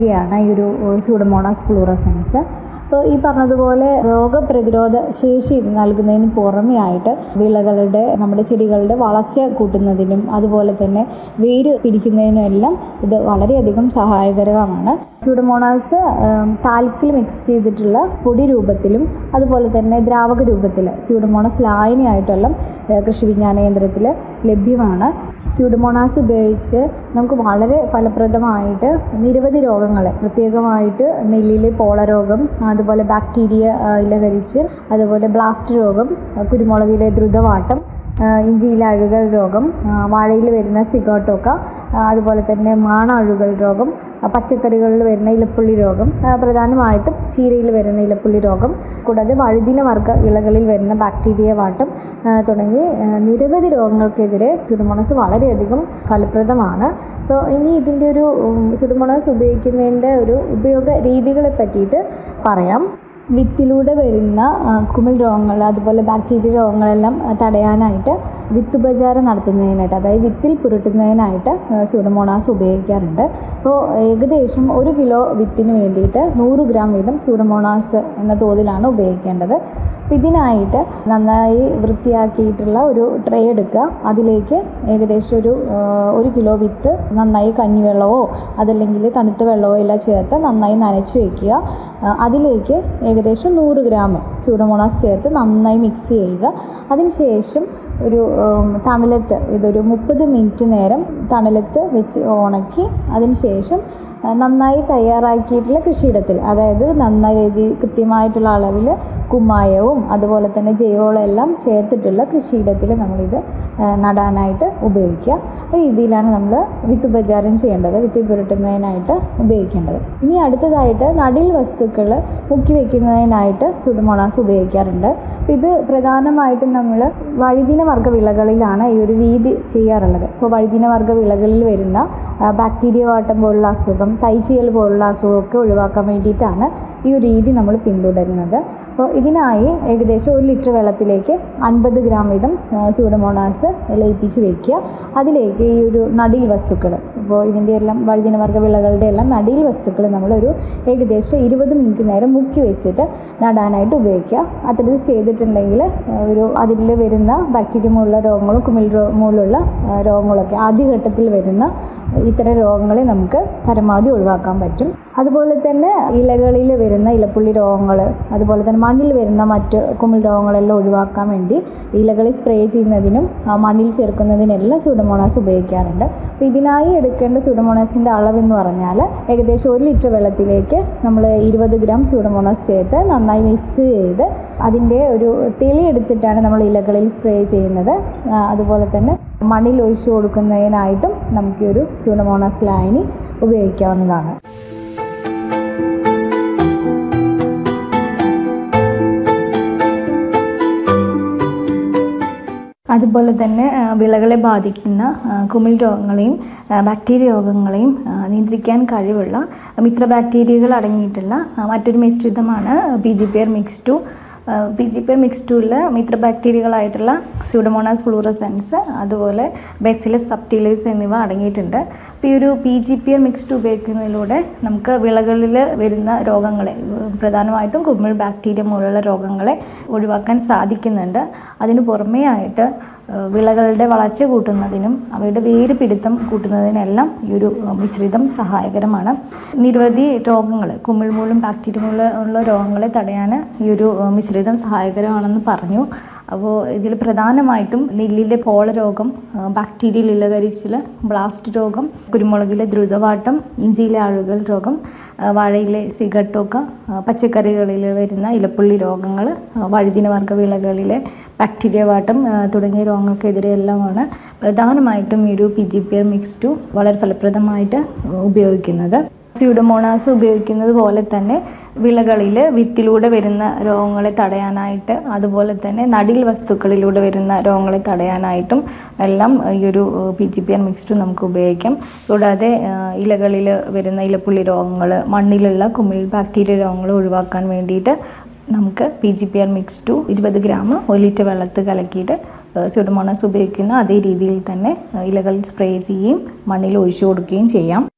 ാണ് ഈ ഒരു സ്യൂഡമോണാസ് ഫ്ലൂറസെൻസ് അപ്പോൾ ഈ പറഞ്ഞതുപോലെ രോഗപ്രതിരോധ ശേഷി നൽകുന്നതിന് പുറമെ ആയിട്ട് വിളകളുടെ നമ്മുടെ ചെടികളുടെ വളർച്ച കൂട്ടുന്നതിനും അതുപോലെ തന്നെ വേര് പിടിക്കുന്നതിനും എല്ലാം ഇത് വളരെയധികം സഹായകരമാണ് സ്യൂഡമോണാസ് ടാൽക്കിൽ മിക്സ് ചെയ്തിട്ടുള്ള പൊടി രൂപത്തിലും അതുപോലെ തന്നെ ദ്രാവക രൂപത്തിൽ സ്യൂഡമോണാസ് ലായനിയായിട്ടെല്ലാം കൃഷി വിജ്ഞാന കേന്ദ്രത്തിൽ ലഭ്യമാണ് സ്യൂഡമോണാസ് ഉപയോഗിച്ച് നമുക്ക് വളരെ ഫലപ്രദമായിട്ട് നിരവധി രോഗങ്ങളെ പ്രത്യേകമായിട്ട് നെല്ലിലെ പോളരോഗം അതുപോലെ ബാക്ടീരിയ ഇലകരിച്ച് അതുപോലെ ബ്ലാസ്റ്റ് രോഗം കുരുമുളകിലെ ദ്രുതവാട്ടം ഇഞ്ചിയിലെ അഴുകൽ രോഗം വാഴയിൽ വരുന്ന സിഗോട്ടോക്ക അതുപോലെ തന്നെ മാണ അഴുകൽ രോഗം പച്ചക്കറികളിൽ വരുന്ന ഇലപ്പുള്ളി രോഗം പ്രധാനമായിട്ടും ചീരയിൽ വരുന്ന ഇലപ്പുള്ളി രോഗം കൂടാതെ വഴുതിന വർഗ്ഗ വിളകളിൽ വരുന്ന ബാക്ടീരിയ വാട്ടം തുടങ്ങി നിരവധി രോഗങ്ങൾക്കെതിരെ സ്യൂഡോമോണാസ് വളരെയധികം ഫലപ്രദമാണ് അപ്പോൾ ഇനി ഇതിൻ്റെ ഒരു സ്യൂഡോമോണാസ് ഉപയോഗിക്കുന്നതിൻ്റെ ഒരു ഉപയോഗ രീതികളെ പറ്റിയിട്ട് പറയാം വിത്തിലൂടെ വരുന്ന കുമിൾ രോഗങ്ങൾ അതുപോലെ ബാക്ടീരിയ രോഗങ്ങളെല്ലാം തടയാനായിട്ട് വിത്തുപചാരം നടത്തുന്നതിനായിട്ട് അതായത് വിത്തിൽ പുരട്ടുന്നതിനായിട്ട് സ്യൂഡോമോണാസ് ഉപയോഗിക്കാറുണ്ട് അപ്പോൾ ഏകദേശം ഒരു കിലോ വിത്തിന് വേണ്ടിയിട്ട് നൂറ് ഗ്രാം വീതം സ്യൂഡോമോണാസ് എന്ന തോതിലാണ് ഉപയോഗിക്കേണ്ടത് അപ്പോൾ ഇതിനായിട്ട് നന്നായി വൃത്തിയാക്കിയിട്ടുള്ള ഒരു ട്രേ എടുക്കുക അതിലേക്ക് ഏകദേശം ഒരു ഒരു കിലോ വിത്ത് നന്നായി കഞ്ഞിവെള്ളമോ അതല്ലെങ്കിൽ തണുത്ത വെള്ളമോ എല്ലാം ചേർത്ത് നന്നായി നനച്ച് വയ്ക്കുക അതിലേക്ക് ഏകദേശം നൂറ് ഗ്രാം സ്യൂഡോമോണാസ് ചേർത്ത് നന്നായി മിക്സ് ചെയ്യുക അതിനുശേഷം ഒരു തണലത്ത് ഇതൊരു മുപ്പത് മിനിറ്റ് നേരം തണലത്ത് വെച്ച് ഉണക്കി അതിന് ശേഷം നന്നായി തയ്യാറാക്കിയിട്ടുള്ള കൃഷിയിടത്തിൽ അതായത് നന്നായി രീതി കൃത്യമായിട്ടുള്ള അളവിൽ കുമ്മായവും അതുപോലെ തന്നെ ജൈവവളം എല്ലാം ചേർത്തിട്ടുള്ള കൃഷിയിടത്തിൽ നമ്മളിത് നടാനായിട്ട് ഉപയോഗിക്കുക ഈ രീതിയിലാണ് നമ്മൾ വിത്ത് ഉപചാരം ചെയ്യേണ്ടത് വിത്ത് പുരട്ടുന്നതിനായിട്ട് ഉപയോഗിക്കേണ്ടത് ഇനി അടുത്തതായിട്ട് നടീൽ വസ്തുക്കൾ മുക്കി വെക്കുന്നതിനായിട്ട് ചുടുമോണാസ് ഉപയോഗിക്കാറുണ്ട് അപ്പോൾ ഇത് പ്രധാനമായിട്ടും നമ്മൾ വഴുതിന വർഗ്ഗ വിളകളിലാണ് ഈ ഒരു രീതി ചെയ്യാറുള്ളത് അപ്പോൾ വഴുതിന വർഗ്ഗ വിളകളിൽ വരുന്ന ബാക്ടീരിയ വാട്ടം പോലുള്ള അസുഖം തൈച്ചിയൽ പോലുള്ള അസുഖമൊക്കെ ഒഴിവാക്കാൻ വേണ്ടിയിട്ടാണ് ഈ ഒരു രീതി നമ്മൾ പിന്തുടരുന്നത് അപ്പോൾ ഇതിനായി ഏകദേശം ഒരു ലിറ്റർ വെള്ളത്തിലേക്ക് അൻപത് ഗ്രാം വീതം സ്യൂഡോമോണാസ് ലയിപ്പിച്ച് വെക്കുക അതിലേക്ക് ഈ ഒരു നടീൽ വസ്തുക്കൾ അപ്പോൾ ഇതിൻ്റെ എല്ലാം വഴുതിനവർഗ്ഗ വിളകളുടെ എല്ലാം നടീൽ വസ്തുക്കൾ നമ്മളൊരു ഏകദേശം ഇരുപത് മിനിറ്റ് നേരം മുക്കി വെച്ചിട്ട് നടാനായിട്ട് ഉപയോഗിക്കുക അത്തരത്തിൽ ചെയ്തിട്ടുണ്ടെങ്കിൽ ഒരു അതിൽ വരുന്ന ബാക്ടീരിയ മൂലമുള്ള രോഗങ്ങളും കുമിൾ മൂലമുള്ള രോഗങ്ങളൊക്കെ ആദ്യഘട്ടത്തിൽ വരുന്ന ഇത്തരം രോഗങ്ങളെ നമുക്ക് പരമാവധി ഒഴിവാക്കാൻ പറ്റും അതുപോലെ തന്നെ ഇലകളിൽ വരുന്ന ഇലപ്പുള്ളി രോഗങ്ങൾ അതുപോലെ തന്നെ മണ്ണിൽ വരുന്ന മറ്റ് കുമിൾ രോഗങ്ങളെല്ലാം ഒഴിവാക്കാൻ വേണ്ടി ഇലകളിൽ സ്പ്രേ ചെയ്യുന്നതിനും മണ്ണിൽ ചേർക്കുന്നതിനെല്ലാം സ്യൂഡോമോണാസ് ഉപയോഗിക്കാറുണ്ട് അപ്പോൾ ഇതിനായി എടുക്കേണ്ട സ്യൂഡോമോണാസിൻ്റെ അളവെന്ന് പറഞ്ഞാൽ ഏകദേശം ഒരു ലിറ്റർ വെള്ളത്തിലേക്ക് നമ്മൾ ഇരുപത് ഗ്രാം സ്യൂഡോമോണാസ് ചേർത്ത് നന്നായി മിക്സ് ചെയ്ത് അതിൻ്റെ ഒരു തെളി എടുത്തിട്ടാണ് നമ്മൾ ഇലകളിൽ സ്പ്രേ ചെയ്യുന്നത് അതുപോലെ തന്നെ മണ്ണിൽ ഒഴിച്ചു കൊടുക്കുന്നതിനായിട്ടും നമുക്ക് ഈ ഒരു സ്യൂഡോമോണാസ് ലായനി ഉപയോഗിക്കാവുന്നതാണ് അതുപോലെ തന്നെ വിളകളെ ബാധിക്കുന്ന കുമിൾ രോഗങ്ങളെയും ബാക്ടീരിയ രോഗങ്ങളെയും നിയന്ത്രിക്കാൻ കഴിവുള്ള മിത്ര ബാക്ടീരിയകൾ അടങ്ങിയിട്ടുള്ള മറ്റൊരു മിശ്രിതമാണ് P G P R mix two P G P R mix ടുവിൽ മിത്ര ബാക്ടീരിയകളായിട്ടുള്ള സ്യൂഡോമോണാസ് ഫ്ലൂറസെൻസ് അതുപോലെ ബെസിലസ് സബ്റ്റിലൈസ് എന്നിവ അടങ്ങിയിട്ടുണ്ട് അപ്പോൾ ഈ ഒരു P G P R mix two ഉപയോഗിക്കുന്നതിലൂടെ നമുക്ക് വിളകളിൽ വരുന്ന രോഗങ്ങളെ പ്രധാനമായിട്ടും കുമിൾ ബാക്ടീരിയ മൂലമുള്ള രോഗങ്ങളെ ഒഴിവാക്കാൻ സാധിക്കുന്നുണ്ട് അതിന് പുറമേ ആയിട്ട് വിളകളുടെ വളർച്ച കൂട്ടുന്നതിനും അവയുടെ വേര് പിടുത്തം കൂട്ടുന്നതിനെല്ലാം ഈ ഒരു മിശ്രിതം സഹായകരമാണ് നിരവധി രോഗങ്ങൾ കുമിൾ മൂലം ബാക്ടീരിയ മൂലം ഉള്ള രോഗങ്ങളെ തടയാൻ ഈ ഒരു മിശ്രിതം സഹായകരമാണെന്ന് പറഞ്ഞു അപ്പോൾ ഇതിൽ പ്രധാനമായിട്ടും നെല്ലിലെ പോളരോഗം ബാക്ടീരിയൽ ഇലകരിച്ചിൽ ബ്ലാസ്റ്റ് രോഗം കുരുമുളകിലെ ദ്രുതവാട്ടം ഇഞ്ചിയിലെ അഴുകൽ രോഗം വാഴയിലെ സിഗട്ടോക്ക പച്ചക്കറികളിൽ വരുന്ന ഇലപ്പുള്ളി രോഗങ്ങൾ വഴുതിന വർഗ്ഗ വിളകളിലെ ബാക്ടീരിയ വാട്ടം തുടങ്ങിയ രോഗങ്ങൾക്കെതിരെ എല്ലാമാണ് പ്രധാനമായിട്ടും ഈ ഒരു P G P R mix two വളരെ ഫലപ്രദമായിട്ട് ഉപയോഗിക്കുന്നത് സ്യൂഡോമോണാസ് ഉപയോഗിക്കുന്നത് പോലെ തന്നെ വിളകളിൽ വിത്തിലൂടെ വരുന്ന രോഗങ്ങളെ തടയാനായിട്ട് അതുപോലെ തന്നെ നടീൽ വസ്തുക്കളിലൂടെ വരുന്ന രോഗങ്ങളെ തടയാനായിട്ടും എല്ലാം ഈ ഒരു P G P R mixed നമുക്ക് ഉപയോഗിക്കാം കൂടാതെ ഇലകളിൽ വരുന്ന ഇലപ്പുള്ളി രോഗങ്ങൾ മണ്ണിലുള്ള കുമിൾ ബാക്ടീരിയ രോഗങ്ങൾ ഒഴിവാക്കാൻ വേണ്ടിയിട്ട് നമുക്ക് P G P R mix two ഇരുപത് ഗ്രാം ഒരു ലിറ്റർ വെള്ളത്തിൽ കലക്കിയിട്ട് സ്യൂഡോമോണാസ് ഉപയോഗിക്കുന്ന അതേ രീതിയിൽ തന്നെ ഇലകളിൽ സ്പ്രേ ചെയ്യുകയും മണ്ണിൽ ഒഴിച്ചു കൊടുക്കുകയും ചെയ്യാം